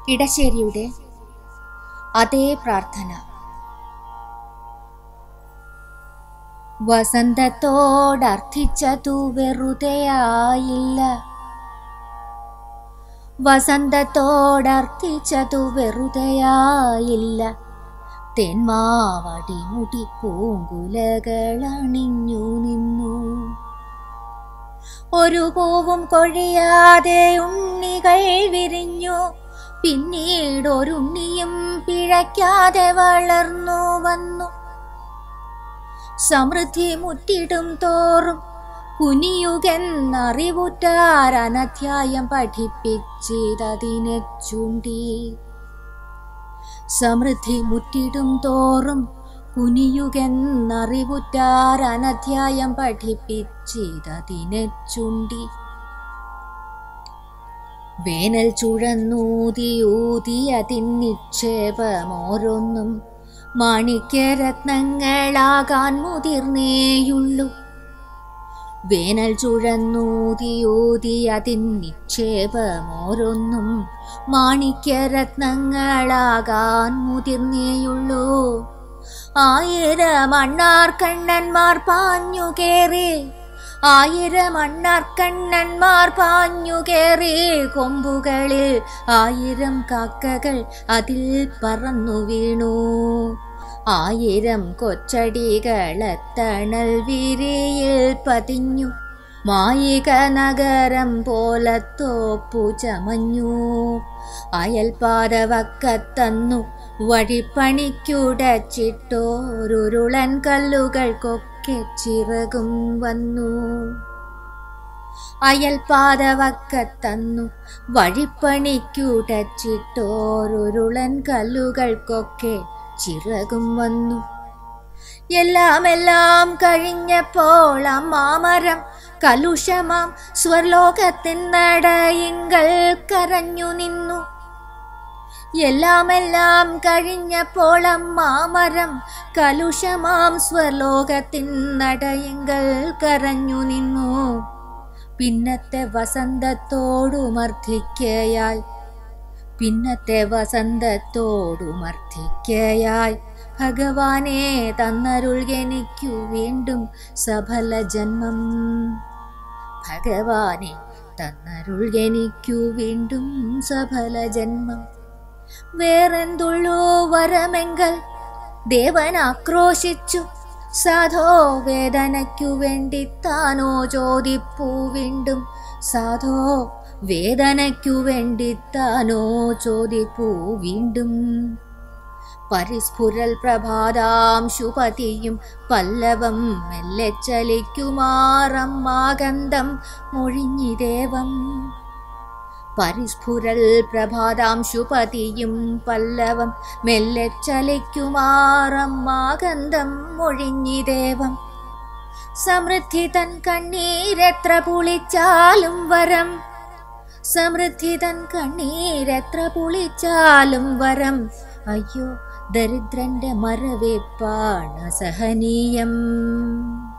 ഇടശ്ശേരിയുടെ അതേ പ്രാർത്ഥന വസന്തത്തോടർത്ഥിച്ചതു വെറുതെയായില്ല വസന്തത്തോടർത്ഥിച്ചതു വെറുതെയായില്ല തെന്മാവടി മുടി പൂങ്കുലകളണിഞ്ഞു നിന്നു ഒരു പൂവും കൊഴിയാതെ ഉണ്ണികൾ വിരിഞ്ഞു പിന്നീട് ഒരുണ്ണിയും പിഴയ്ക്കാതെ വളർന്നു വന്നു സമൃദ്ധി മുറ്റിടും തോറും കുനിയുകെന്നറിവുറ്റാരനധ്യായം പഠിപ്പിച്ചിതതിനെ ചൂണ്ടി സമൃദ്ധി മുറ്റിടും തോറും കുനിയുകെന്നറിവുറ്റാരനധ്യായം പഠിപ്പിച്ചിതതിനെ ചൂണ്ടി വേനൽ ചുഴന്നൂതിയൂതി അതിൻ നിക്ഷേപമോരോന്നും മാണിക്യരത്നങ്ങളാകാൻ മുതിർന്നേയുള്ളൂ വേനൽ ചുഴന്നൂതിയൂതി അതിൻ നിക്ഷേപമോരോന്നും മാണിക്യരത്നങ്ങളാകാൻ മുതിർന്നേയുള്ളൂ ആയിരം അണ്ണാർക്കണ്ണന്മാർ പാഞ്ഞു കേറി ആയിരം അണ്ണാർക്കണ്ണന്മാർ പാഞ്ഞു കേറി കൊമ്പുകളിൽ ആയിരം കാക്കകൾ അതിൽ പറന്നു വീണു ആയിരം കൊച്ചടികളത്തണൽ വിരിയിൽ പതിഞ്ഞു മായിക നഗരം പോലത്തോപ്പു ചമഞ്ഞു അയൽപാതവക്കത്തന്നു വഴിപ്പണിക്കുടച്ചിട്ടോരുരുളൻ കല്ലുകൾക്കൊക്കെ ചിറകും വന്നു അയൽപാതവക്കത്തന്നു വഴിപ്പണിക്കുടച്ചിട്ടോരുരുളൻ കല്ലുകൾക്കൊക്കെ ചിറകും വന്നു എല്ലാം എല്ലാം കഴിഞ്ഞപ്പോൾ അമ്മാമരം കലുഷമാം സ്വർലോകത്തിൻ നടയിങ്കൽ കരഞ്ഞു നിന്നു എല്ലാം എല്ലാം കഴിഞ്ഞപ്പോൾ അമ്മാമരം കലുഷമാം സ്വർലോകത്തിൻ നടയിങ്കൽ കരഞ്ഞു നിന്നു പിന്നത്തെ വസന്തത്തോടുമർദ്ധിക്കയാൽ പിന്നത്തെ വസന്തത്തോടുമർദ്ധിക്കയാൽ ഭഗവാനെ തന്നരുൾകെനിക്കു വീണ്ടും സഫല ജന്മം ഭഗവാനെ തന്നരുൾകെനിക്കു വീണ്ടും സഫല ജന്മം വേറെന്തുള്ളൂ വരമെങ്കൽ ദേവൻ ആക്രോശിച്ചു സാധോ വേദനയ്ക്കു വേണ്ടി താനോ ചോദിപ്പൂ വീണ്ടും സാധോ വേദനയ്ക്കു വേണ്ടി താനോ ചോദിപ്പൂ വീണ്ടും പരിസ്ഫുരൽ പ്രഭാതാംശുപതിയും പല്ലവം മെല്ലെ ചലിക്കുമാറമ്മാഗന്ധം മൊഴിഞ്ഞിദേവം പരിസ്ഫുരൽ പ്രഭാതാംശുപതിയും പല്ലവം മെല്ലെ ചലിക്കുമാറമ്മാഗന്ധം മൊഴിഞ്ഞിദേവം സമൃദ്ധി തൻ കണ്ണീരെത്ര പുളിച്ചാലും വരം സമൃദ്ധി തൻ കണ്ണീരെത്ര പുളിച്ചാലും വരം അയ്യോ ദരിദ്രന്റെ മരവേപ്പാണ് സഹനീയം